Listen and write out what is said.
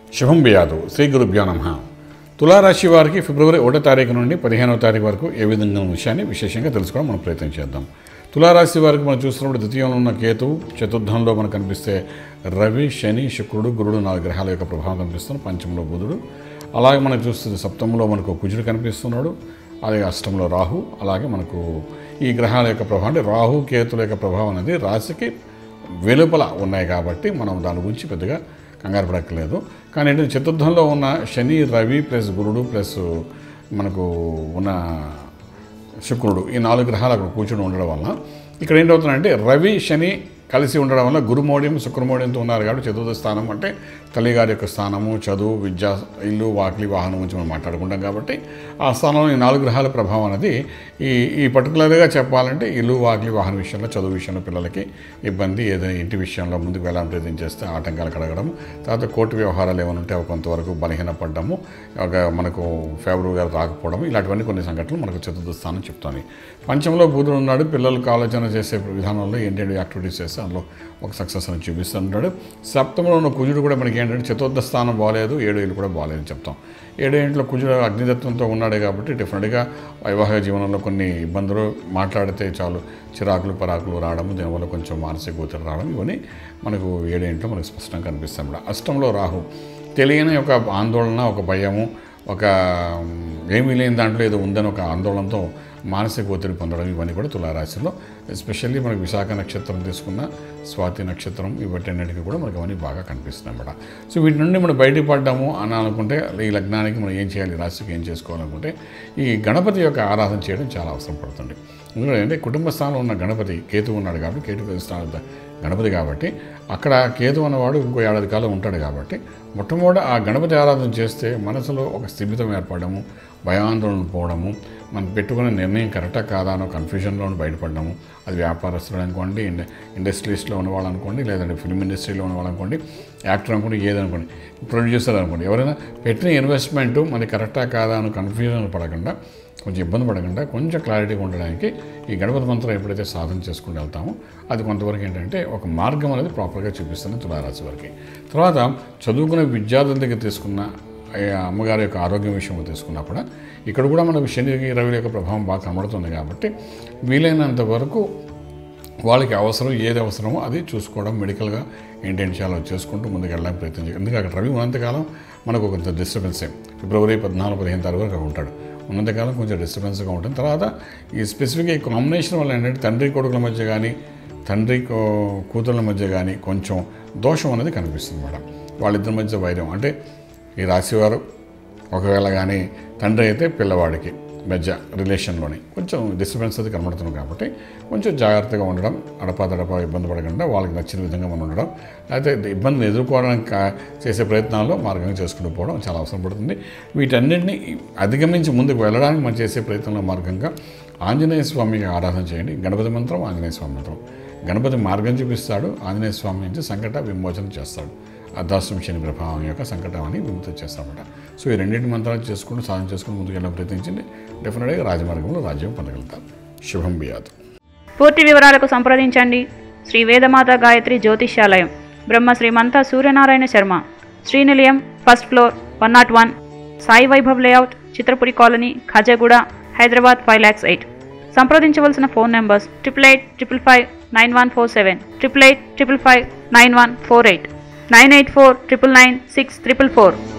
శుభం బియాదు శ్రీ గురుభ్యో నమ తులారాశి వారికి ఫిబ్రవరి ఒకటో తారీఖు నుండి పదిహేనవ తారీఖు వరకు ఏ విధంగా ఉన్న విషయాన్ని విశేషంగా తెలుసుకోవడం మనం ప్రయత్నం చేద్దాం తులారాశి వారికి మనం చూస్తున్నప్పుడు ద్వితీయంలో ఉన్న కేతువు చతుర్థంలో మనకు కనిపిస్తే రవి శని శుక్రుడు గురుడు నాలుగు గ్రహాల యొక్క ప్రభావం కనిపిస్తుంది పంచంలో బుధుడు అలాగే మనం చూస్తుంది సప్తమంలో మనకు కుజుడు కనిపిస్తున్నాడు అలాగే అష్టంలో రాహు అలాగే మనకు ఈ గ్రహాల యొక్క ప్రభావం అంటే రాహు కేతుల యొక్క ప్రభావం అనేది రాశికి వెలుపల ఉన్నాయి కాబట్టి మనం దాని గురించి పెద్దగా కంగారు పడక్కలేదు కానీ ఏంటంటే చతుర్థంలో ఉన్న శని రవి ప్లస్ గురుడు ప్లస్ మనకు ఉన్న శుక్రుడు ఈ నాలుగు గ్రహాలు అక్కడ కూర్చొని ఉండడం వల్ల ఇక్కడ ఏంటవుతుందంటే రవి శని కలిసి ఉండడం వల్ల గురుమౌఢ్యం శుక్రమౌఢ్యంతో ఉన్నారు కాబట్టి చతుర్థ స్థానం అంటే తల్లిగారి యొక్క స్థానము చదువు విద్య ఇల్లు వాకిలి వాహనం గురించి మనం మాట్లాడుకుంటాం కాబట్టి ఆ స్థానంలో ఈ నాలుగు గ్రహాల ప్రభావం అనేది ఈ ఈ పర్టికులర్గా చెప్పాలంటే ఇల్లు వాకిలి వాహన విషయంలో చదువు విషయంలో పిల్లలకి ఇబ్బంది ఏదైనా ఇంటి విషయంలో ముందుకు వెళ్ళాలని ప్రయత్నం చేస్తే ఆటంకాలు కలగడం తర్వాత కోర్టు వ్యవహారాలు ఏమైనా ఉంటే అవి కొంతవరకు బలహీనపడము ఒక మనకు ఫేవరబుల్గా రాకపోవడం ఇలాంటివన్నీ కొన్ని సంఘటనలు మనకు చతుర్థ స్థానం చెప్తాను పంచంలో బుధుడు ఉన్నాడు పిల్లలకు ఆలోచన చేసే విధానంలో ఏంటంటే యాక్టివిటీస్ చేస్తే అందులో ఒక సక్సెస్ అని చూపిస్తున్నాడు సప్తమంలో ఉన్న కుజుడు కూడా మనకి ఏంటంటే చతుర్థ స్థానం బాగాలేదు ఏడు ఏళ్ళు కూడా బాగాలేదని చెప్తాం ఏడు ఇంట్లో కుజుడు అగ్నితత్వంతో ఉన్నాడు కాబట్టి డెఫినెట్గా వైవాహిక జీవనంలో కొన్ని ఇబ్బందులు మాట్లాడితే చాలు చిరాకులు పరాకులు రావడం దీనివల్ల కొంచెం మానసిక ఒత్తిడి రావడం ఇవన్నీ మనకు ఏడేంట్లో మనకు స్పష్టంగా కనిపిస్తాయి అన్నమాట అష్టంలో రాహు తెలియని ఒక ఆందోళన ఒక భయము ఒక ఏమీ లేని దాంట్లో ఏదో ఉందని ఒక ఆందోళనతో మానసిక ఒత్తిడి పొందడం ఇవన్నీ కూడా తులారాశిలో ఎస్పెషల్లీ మనకు విశాఖ నక్షత్రం తీసుకున్న స్వాతి నక్షత్రం ఇవన్నిటికీ కూడా మనకు అవన్నీ బాగా కనిపిస్తున్నాయి అన్నమాట సో వీటి నుండి మనం బయటపడ్డాము అని అనుకుంటే ఈ లగ్నానికి మనం ఏం చేయాలి ఈ రాశికి ఏం చేసుకోవాలనుకుంటే ఈ గణపతి యొక్క ఆరాధన చేయడం చాలా అవసరం పడుతుంది ఎందుకంటే కుటుంబ స్థానంలో ఉన్న గణపతి కేతు ఉన్నాడు కాబట్టి కేతు స్థానం గణపతి కాబట్టి అక్కడ కేతు అన్నవాడు ఇంకో ఏడాది కాలం ఉంటాడు కాబట్టి మొట్టమొదటి ఆ గణపతి ఆరాధన చేస్తే మనసులో ఒక స్థిమితం ఏర్పడము భయాందోళన పోవడము మనం పెట్టుకున్న నిర్ణయం కరెక్టా కాదా అనో కన్ఫ్యూజన్లో బయటపడము అది వ్యాపారస్తులు అనుకోండి ఇండ ఇండస్ట్రీస్లో ఉన్నవాళ్ళు అనుకోండి లేదంటే ఫిల్మ్ ఇండస్ట్రీలో ఉన్నవాళ్ళు అనుకోండి యాక్టర్ అనుకోండి ఏదనుకోండి ప్రొడ్యూసర్ అనుకోండి ఎవరైనా పెట్టిన ఇన్వెస్ట్మెంట్ మనకి కరెక్టా కాదా అని కన్ఫ్యూజన్ పడకుండా కొంచెం ఇబ్బంది పడకుండా కొంచెం క్లారిటీగా ఉండడానికి ఈ గణపతి మంత్రం ఎప్పుడైతే సాధన చేసుకుంటూ వెళ్తామో అది కొంతవరకు ఏంటంటే ఒక మార్గం అనేది ప్రాపర్గా చూపిస్తుంది తులారాశి వారికి తర్వాత చదువుకునే విద్యార్థుల దగ్గర తీసుకున్న ఆ అమ్మగారి యొక్క ఆరోగ్యం విషయంలో తీసుకున్నా కూడా ఇక్కడ కూడా మనకు శని రవి యొక్క ప్రభావం బాగా కనబడుతుంది కాబట్టి వీలైనంత వరకు వాళ్ళకి అవసరం ఏది అవసరమో అది చూసుకోవడం మెడికల్గా ఏంటేంటి చేయాలో చేసుకుంటూ ముందుకు వెళ్ళడానికి ప్రయత్నం చేయాలి ఎందుకంటే అక్కడ రవి ఉన్నంతకాలం మనకు కొంత డిస్టర్బెన్సే ఫిబ్రవరి పద్నాలుగు పదిహేను తారీఖు వరకు అక్కడ ఉంటాడు ఉన్నంతకాలం కొంచెం డిస్టర్బెన్స్గా ఉంటుంది తర్వాత ఈ స్పెసిఫిక్గా ఈ కాంబినేషన్ వల్ల ఏంటంటే తండ్రి కొడుకుల మధ్య కానీ తండ్రి కూ- కూతుళ్ళ మధ్య కానీ కొంచెం దోషం అనేది కనిపిస్తుంది మేడం వాళ్ళిద్దరి మధ్య వైరం అంటే ఈ రాశివారు ఒకవేళ కానీ తండ్రి అయితే పిల్లవాడికి మధ్య రిలేషన్లోని కొంచెం డిస్టర్బెన్స్ అది కనబడుతుంది కాబట్టి కొంచెం జాగ్రత్తగా ఉండడం అడపాదడపా ఇబ్బంది పడకుండా వాళ్ళకి నచ్చిన విధంగా మనం ఉండడం లేకపోతే ఇబ్బందిని ఎదుర్కోవడానికి కా- చేసే ప్రయత్నాల్లో మార్గంగా చేసుకుంటూ పోవడం చాలా అవసరం పడుతుంది వీటన్నిటిని అధిగమించి ముందుకు వెళ్ళడానికి మనం చేసే ప్రయత్నంలో మార్గంగా ఆంజనేయ స్వామికి ఆరాధన చేయండి గణపతి మంత్రం ఆంజనేయ స్వామి మంత్రం గణపతి మార్గం చూపిస్తాడు ఆంజనేయ స్వామి నుంచి సంకట విమోచన చేస్తాడు అర్ధాశ్రమ శని ప్రభావం యొక్క సంకటాన్ని విముక్తి చేస్తామన్నమాట సో ఈ రెండింటి మంత్రాలు చేసుకుంటూ సాధన చేసుకుని ముందుకు వెళ్ళడం ప్రయత్నించండి డెఫినెట్గా రాజమార్గంలో రాజ్యం పొందగలుగుతాం శుభం బియాదు పూర్తి వివరాలకు సంప్రదించండి Shri Vedamata Gayatri Jyotishyalayam Brahma Srimantha Suryanarayana Sharma Srinilayam first floor one not one Sai Vaibhav layout Chitrapuri colony Khajaguda Hyderabad five lakhs eight సంప్రదించవలసిన phone numbers triple eight triple five nine one four seven triple eight triple five nine one four eight nine eight four triple nine six triple four